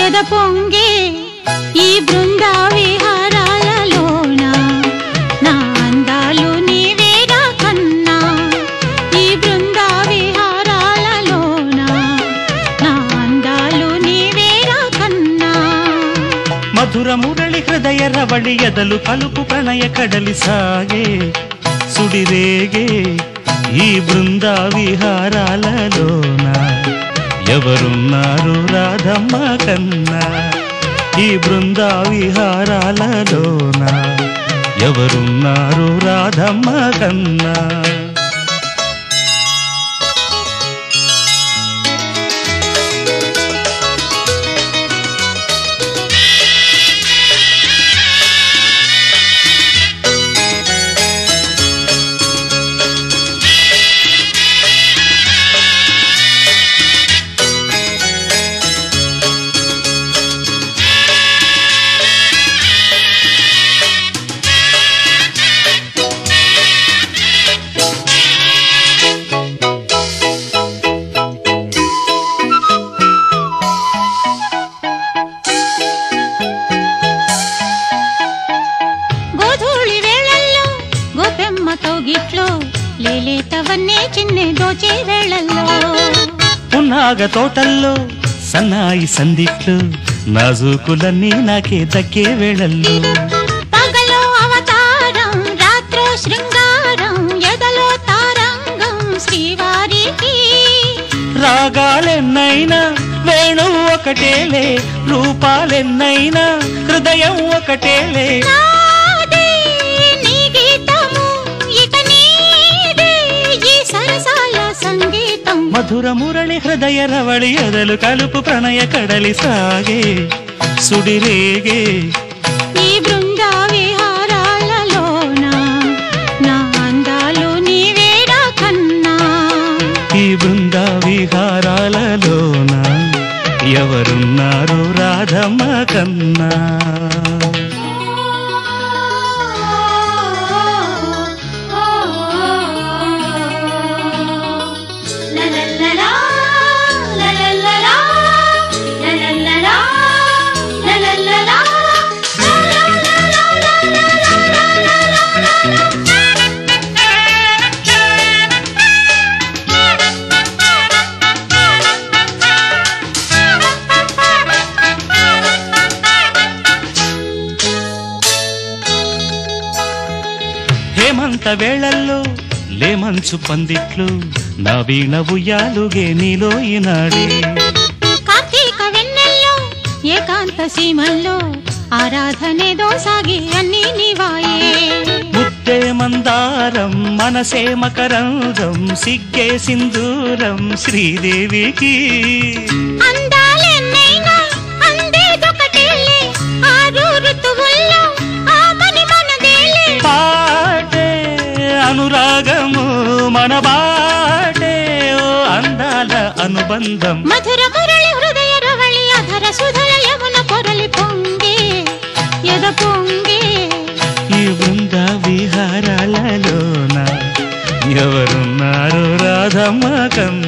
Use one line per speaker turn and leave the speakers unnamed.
ఎద పొంగే ఈ బృందా విహారాలలోన నా అందాలు నీవేరా కన్నా ఈ బృందా విహారాలలోన నా అందాలు నీవేరా కన్నా
మధుర మురళి హృదయ రవళి ఎదలు కలుపు ప్రణయ కడలి సాగే సుడిరేగే ఈ బృంద విహారాలలోన ఎవరున్నారు రాధమ్మ కన్నా ఈ బృంద విహారాలలోన ఎవరున్నారు రాధమ్మ కన్నా
గోధూళి వేళల్లో గోపెమ్మ తౌగిట్లో లేలేతవన్నే చిన్నె దోచే వేళల్లో
పున్నాగ తోటల్లో సన్నాయి సందిట్లు నాజూకులన్నీ నాకే దక్కే వేళల్లో
పగలో అవతారం రాత్రో శృంగారం ఎదలో తారంగం శ్రీవారికి
రాగాలెన్నైనా వేణు ఒకటేలే రూపాలెన్నైనా హృదయం ఒకటేలే
నాదే నీ గీతము ఇక నీదే ఈ సరసాల సంగీతం
మధుర మురళి హృదయ రవళి ఎదలు కలుపు ప్రణయ కడలి సాగే సుడిరేగే
ఈ బృందా విహారాలలోన నా అందాలు నీవేరా కన్నా
ఈ బృంద విహారాలలోన ఎవరున్నారు రాధమ్మ కన్నా
లలలలా, లలలలా, లలలలా, లలలలా,
హేమంత వేళల్లో లేమంచు పందిట్లు నా వీణ ఉయ్యాలుగే నీలో ఈనాడే
కార్తీక వెన్నెల్లో ఏకాంత సీమల్లో ఆరాధనేదో సాగి అన్ని నీవాయే
ముత్తే మందారం మనసే మకరందం సిగ్గే సింధూరం శ్రీదేవికి
అందాలెన్నైనా అందేదొకటేలే ఆరు ఋతువుల్లో ఆమని మనదేలే
పాటే అనురాగము మన బాటే ఓ అందాల అనుబంధం
మధుర మురళి హృదయ రవళి అధర సుధల యమున పొరలి పొంగే ఎద పొంగే
ఈ బృంద విహారాలలోన ఎవరున్నారు రాధమ్మ కన్న